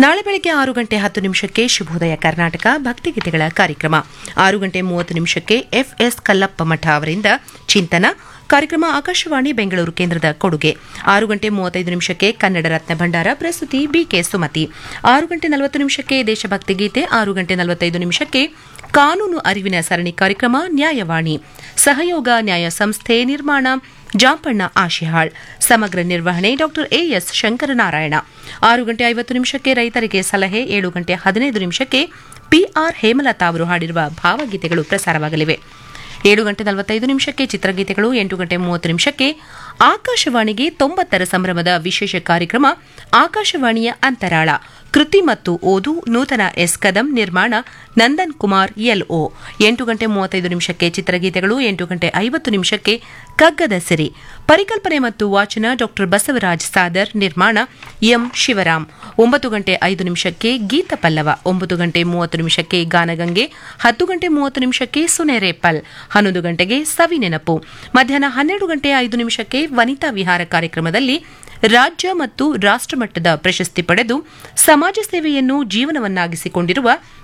ನಾಳೆ ಬೆಳಗ್ಗೆ ಆರು ಗಂಟೆ ಹತ್ತು ನಿಮಿಷಕ್ಕೆ ಶುಭೋದಯ ಕರ್ನಾಟಕ ಭಕ್ತಿಗೀತೆಗಳ ಕಾರ್ಯಕ್ರಮ ಆರು ಗಂಟೆ ಮೂವತ್ತು ನಿಮಿಷಕ್ಕೆ ಎಫ್ಎಸ್ ಕಲ್ಲಪ್ಪ ಮಠ ಅವರಿಂದ ಚಿಂತನ ಕಾರ್ಯಕ್ರಮ ಆಕಾಶವಾಣಿ ಬೆಂಗಳೂರು ಕೇಂದ್ರದ ಕೊಡುಗೆ ಆರು ಗಂಟೆ ಮೂವತ್ತೈದು ನಿಮಿಷಕ್ಕೆ ಕನ್ನಡ ರತ್ನ ಭಂಡಾರ ಪ್ರಸ್ತುತಿ ಬಿಕೆ ಸುಮತಿ ಆರು ಗಂಟೆ ನಲವತ್ತು ನಿಮಿಷಕ್ಕೆ ದೇಶಭಕ್ತಿ ಗೀತೆ ಆರು ಗಂಟೆ ನಲವತ್ತೈದು ನಿಮಿಷಕ್ಕೆ ಕಾನೂನು ಅರಿವಿನ ಸರಣಿ ಕಾರ್ಯಕ್ರಮ ನ್ಯಾಯವಾಣಿ ಸಹಯೋಗ ನ್ಯಾಯ ಸಂಸ್ಥೆ ನಿರ್ಮಾಣ ಜಾಂಪಣ್ಣ ಆಶಿಹಾಳ್ ಸಮಗ್ರ ನಿರ್ವಹಣೆ ಡಾಕ್ಟರ್ ಎಎಸ್ ಶಂಕರನಾರಾಯಣ ಆರು ಗಂಟೆ ಐವತ್ತು ನಿಮಿಷಕ್ಕೆ ರೈತರಿಗೆ ಸಲಹೆ ಏಳು ಗಂಟೆ ಹದಿನೈದು ನಿಮಿಷಕ್ಕೆ ಪಿಆರ್ ಹೇಮಲತಾ ಅವರು ಹಾಡಿರುವ ಭಾವಗೀತೆಗಳು ಪ್ರಸಾರವಾಗಲಿವೆ ಏಳು ಗಂಟೆ ನಲವತ್ತೈದು ನಿಮಿಷಕ್ಕೆ ಚಿತ್ರಗೀತೆಗಳು ಎಂಟು ಗಂಟೆ ಮೂವತ್ತು ನಿಮಿಷಕ್ಕೆ ಆಕಾಶವಾಣಿಗೆ ತೊಂಬತ್ತರ ಸಂಭ್ರಮದ ವಿಶೇಷ ಕಾರ್ಯಕ್ರಮ ಆಕಾಶವಾಣಿಯ ಅಂತರಾಳ ಕೃತಿ ಮತ್ತು ಓದು ನೂತನ ಎಸ್ ಕದಂ ನಿರ್ಮಾಣ ನಂದನ್ ಕುಮಾರ್ ಎಲ್ಒ ಎಂಟು ಗಂಟೆ ಮೂವತ್ತೈದು ನಿಮಿಷಕ್ಕೆ ಚಿತ್ರಗೀತೆಗಳು ಎಂಟು ಗಂಟೆ ಐವತ್ತು ನಿಮಿಷಕ್ಕೆ ಕಗ್ಗದ ಸಿರಿ ಪರಿಕಲ್ಪನೆ ಮತ್ತು ವಾಚನ ಡಾಕ್ಟರ್ ಬಸವರಾಜ್ ಸಾದರ್ ನಿರ್ಮಾಣ ಎಂ ಶಿವರಾಮ್ ಒಂಬತ್ತು ಗಂಟೆ ಐದು ನಿಮಿಷಕ್ಕೆ ಗೀತ ಪಲ್ಲವ ಒಂಬತ್ತು ಗಂಟೆ ಮೂವತ್ತು ನಿಮಿಷಕ್ಕೆ ಗಾನಗಂಗೆ ಹತ್ತು ಗಂಟೆ ಮೂವತ್ತು ನಿಮಿಷಕ್ಕೆ ಸುನೆರೆ ಪಲ್ ಹನ್ನೊಂದು ಗಂಟೆಗೆ ಸವಿ ನೆನಪು ಮಧ್ಯಾಹ್ನ ಹನ್ನೆರಡು ಗಂಟೆ ಐದು ನಿಮಿಷಕ್ಕೆ ವನಿತಾ ವಿಹಾರ ಕಾರ್ಯಕ್ರಮದಲ್ಲಿ ರಾಜ್ಯ ಮತ್ತು ರಾಷ್ಟ್ರಮಟ್ಟದ ಪ್ರಶಸ್ತಿ ಪಡೆದು ಸಮಾಜ ಸೇವೆಯನ್ನು ಜೀವನವನ್ನಾಗಿಸಿಕೊಂಡಿರುವ